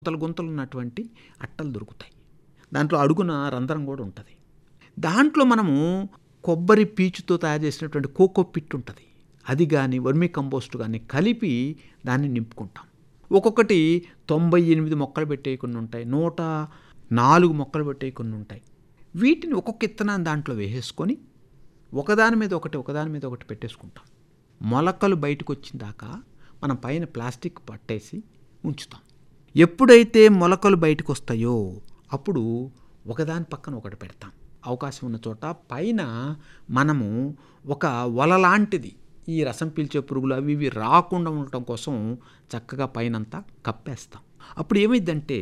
గుంతలు గుంతలు ఉన్నటువంటి అట్టలు దొరుకుతాయి దాంట్లో అడుగున రంధ్రం కూడా ఉంటుంది దాంట్లో మనము కొబ్బరి పీచుతో తయారు చేసినటువంటి కోకో పిట్ ఉంటుంది అది కానీ వర్మీ కంపోస్ట్ కానీ కలిపి దాన్ని నింపుకుంటాం ఒక్కొక్కటి తొంభై ఎనిమిది మొక్కలు పెట్టే కొన్ని ఉంటాయి నూట నాలుగు మొక్కలు పెట్టే కొన్ని ఉంటాయి వీటిని ఒక్కొక్క ఇత్తనాన్ని దాంట్లో వేసేసుకొని ఒకదాని మీద ఒకటి ఒకదాని మీద ఒకటి పెట్టేసుకుంటాం మొలకలు బయటకు వచ్చిన దాకా మనం పైన ప్లాస్టిక్ పట్టేసి ఉంచుతాం ఎప్పుడైతే మొలకలు బయటకు వస్తాయో అప్పుడు ఒకదాని పక్కన ఒకటి పెడతాం అవకాశం ఉన్న చోట పైన మనము ఒక వల లాంటిది ఈ రసం పీల్చే పురుగులు అవి ఇవి రాకుండా ఉండటం కోసం చక్కగా పైనంతా కప్పేస్తాం అప్పుడు ఏమైందంటే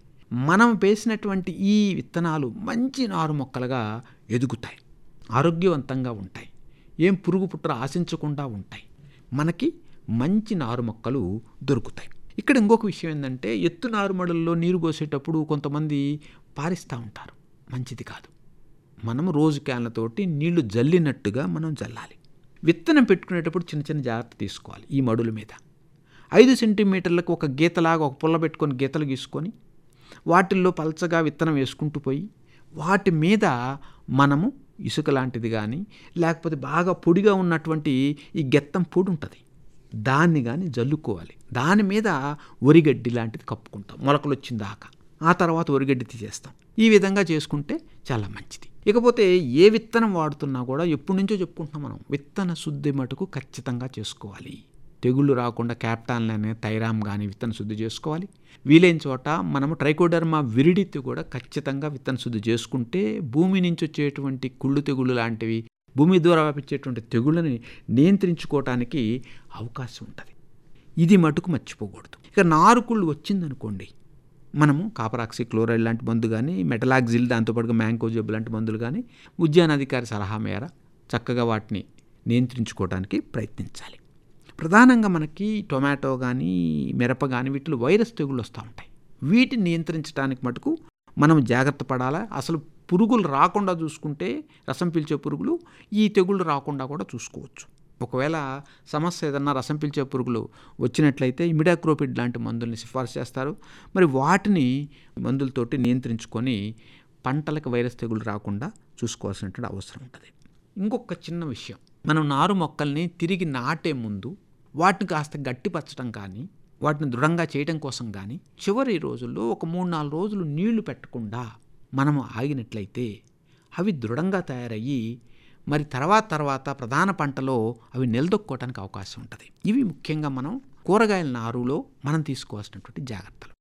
మనం వేసినటువంటి ఈ విత్తనాలు మంచి నారు మొక్కలుగా ఎదుగుతాయి ఆరోగ్యవంతంగా ఉంటాయి ఏం పురుగు పుట్ర ఆశించకుండా ఉంటాయి మనకి మంచి నారు మొక్కలు దొరుకుతాయి ఇక్కడ ఇంకొక విషయం ఏంటంటే ఎత్తు నారుమడుల్లో నీరు పోసేటప్పుడు కొంతమంది పారిస్తూ ఉంటారు మంచిది కాదు మనం రోజు క్యాన్లతోటి నీళ్లు జల్లినట్టుగా మనం జల్లాలి విత్తనం పెట్టుకునేటప్పుడు చిన్న చిన్న జాగ్రత్త తీసుకోవాలి ఈ మడుల మీద ఐదు సెంటీమీటర్లకు ఒక గీతలాగా ఒక పుల్ల పెట్టుకొని గీతలు గీసుకొని వాటిల్లో పల్చగా విత్తనం వేసుకుంటూ పోయి వాటి మీద మనము ఇసుక లాంటిది కానీ లేకపోతే బాగా పొడిగా ఉన్నటువంటి ఈ గెత్తం పొడి ఉంటుంది దాన్ని కానీ జల్లుకోవాలి దాని మీద వరిగడ్డి లాంటిది కప్పుకుంటాం మొలకలు వచ్చిన దాకా ఆ తర్వాత వరిగడ్డి తీసేస్తాం ఈ విధంగా చేసుకుంటే చాలా మంచిది ఇకపోతే ఏ విత్తనం వాడుతున్నా కూడా ఎప్పటి నుంచో చెప్పుకుంటున్నాం మనం విత్తన శుద్ధి మటుకు ఖచ్చితంగా చేసుకోవాలి తెగుళ్ళు రాకుండా క్యాప్టాన్ అనే థైరామ్ కానీ విత్తన శుద్ధి చేసుకోవాలి వీలైన చోట మనము ట్రైకోడర్మా విరిడితో కూడా ఖచ్చితంగా విత్తన శుద్ధి చేసుకుంటే భూమి నుంచి వచ్చేటువంటి కుళ్ళు తెగుళ్ళు లాంటివి భూమి ద్వారా వ్యాపించేటువంటి తెగుళ్ళని నియంత్రించుకోవటానికి అవకాశం ఉంటుంది ఇది మటుకు మర్చిపోకూడదు ఇక నారుకుళ్ళు వచ్చిందనుకోండి మనము కాపరాక్సి క్లోరైడ్ లాంటి మందు కానీ మెటలాక్జిల్ దాంతోపాటుగా మ్యాంకోజబ్ లాంటి మందులు కానీ ఉద్యానాధికారి సలహా మేర చక్కగా వాటిని నియంత్రించుకోవడానికి ప్రయత్నించాలి ప్రధానంగా మనకి టొమాటో కానీ మిరప కానీ వీటిలో వైరస్ తెగుళ్ళు వస్తూ ఉంటాయి వీటిని నియంత్రించడానికి మటుకు మనం జాగ్రత్త పడాలా అసలు పురుగులు రాకుండా చూసుకుంటే రసం పీల్చే పురుగులు ఈ తెగుళ్ళు రాకుండా కూడా చూసుకోవచ్చు ఒకవేళ సమస్య ఏదన్నా రసం పీల్చే పురుగులు వచ్చినట్లయితే ఇమిడాక్రోపిడ్ లాంటి మందుల్ని సిఫార్సు చేస్తారు మరి వాటిని మందులతోటి నియంత్రించుకొని పంటలకు వైరస్ తెగులు రాకుండా చూసుకోవాల్సినటువంటి అవసరం ఉంటుంది ఇంకొక చిన్న విషయం మనం నారు మొక్కల్ని తిరిగి నాటే ముందు వాటిని కాస్త గట్టిపరచడం కానీ వాటిని దృఢంగా చేయడం కోసం కానీ చివరి రోజుల్లో ఒక మూడు నాలుగు రోజులు నీళ్లు పెట్టకుండా మనము ఆగినట్లయితే అవి దృఢంగా తయారయ్యి మరి తర్వాత తర్వాత ప్రధాన పంటలో అవి నిలదొక్కోవడానికి అవకాశం ఉంటుంది ఇవి ముఖ్యంగా మనం కూరగాయల నారులో మనం తీసుకోవాల్సినటువంటి జాగ్రత్తలు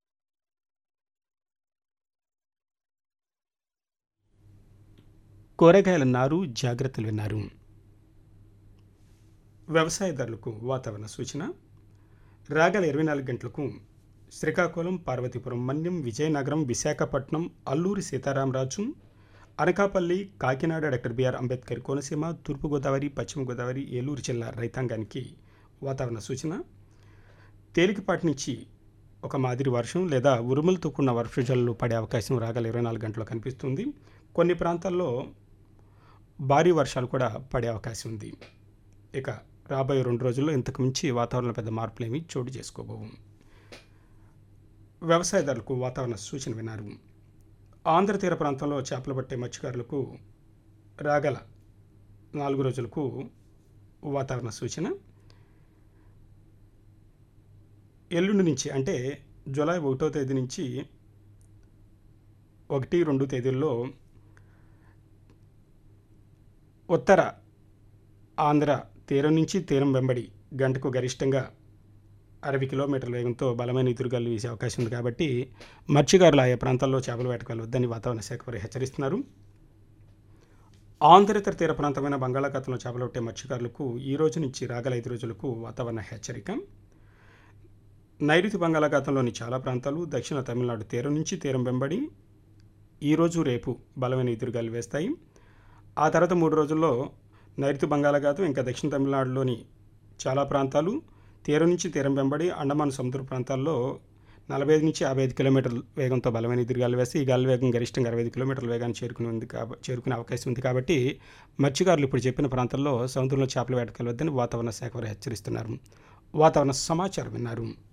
కూరగాయల నారు జాగ్రత్తలు విన్నారు వ్యవసాయదారులకు వాతావరణ సూచన రాగల ఇరవై నాలుగు గంటలకు శ్రీకాకుళం పార్వతీపురం మన్యం విజయనగరం విశాఖపట్నం అల్లూరి సీతారామరాజు అనకాపల్లి కాకినాడ డాక్టర్ బిఆర్ అంబేద్కర్ కోనసీమ తూర్పుగోదావరి పశ్చిమ గోదావరి ఏలూరు జిల్లా రైతాంగానికి వాతావరణ సూచన తేలికపాటి నుంచి ఒక మాదిరి వర్షం లేదా ఉరుములతో కూడిన వర్షజల్లు పడే అవకాశం రాగల ఇరవై నాలుగు గంటల్లో కనిపిస్తుంది కొన్ని ప్రాంతాల్లో భారీ వర్షాలు కూడా పడే అవకాశం ఉంది ఇక రాబోయే రెండు రోజుల్లో ఇంతకు మించి వాతావరణంలో పెద్ద మార్పులేమి చోటు చేసుకోబోవు వ్యవసాయదారులకు వాతావరణ సూచన విన్నారు ఆంధ్ర తీర ప్రాంతంలో చేపలు పట్టే మత్స్యకారులకు రాగల నాలుగు రోజులకు వాతావరణ సూచన ఎల్లుండి నుంచి అంటే జూలై ఒకటో తేదీ నుంచి ఒకటి రెండు తేదీల్లో ఉత్తర ఆంధ్ర తీరం నుంచి తీరం వెంబడి గంటకు గరిష్టంగా అరవై కిలోమీటర్ల వేగంతో బలమైన ఎదురుగాలు వీసే అవకాశం ఉంది కాబట్టి మత్స్యకారులు ఆయా ప్రాంతాల్లో చేపలు వేటకు వెళ్ళవద్దని వాతావరణ శాఖ వారు హెచ్చరిస్తున్నారు ఆంధ్రేతర తీర ప్రాంతమైన బంగాళాఖాతంలో చేపలు పట్టే మత్స్యకారులకు ఈ రోజు నుంచి రాగల ఐదు రోజులకు వాతావరణ హెచ్చరిక నైరుతి బంగాళాఖాతంలోని చాలా ప్రాంతాలు దక్షిణ తమిళనాడు తీరం నుంచి తీరం వెంబడి ఈరోజు రేపు బలమైన ఎదురుగాలు వేస్తాయి ఆ తర్వాత మూడు రోజుల్లో నైరుతి బంగాళాఖాతం ఇంకా దక్షిణ తమిళనాడులోని చాలా ప్రాంతాలు తీరం నుంచి తీరం వెంబడి అండమాన్ సముద్ర ప్రాంతాల్లో నలభై ఐదు నుంచి యాభై ఐదు కిలోమీటర్ల వేగంతో బలమైన ఎదురుగాలు వేస్తే ఈ గాలి వేగం గరిష్టంగా అరవై ఐదు కిలోమీటర్ల వేగాన్ని చేరుకుని ఉంది కాబ చేరుకునే అవకాశం ఉంది కాబట్టి మత్స్యకారులు ఇప్పుడు చెప్పిన ప్రాంతాల్లో సముద్రంలో చేపలు వేటకెళ్ళవద్దని వాతావరణ శాఖ వారు హెచ్చరిస్తున్నారు వాతావరణ సమాచారం విన్నారు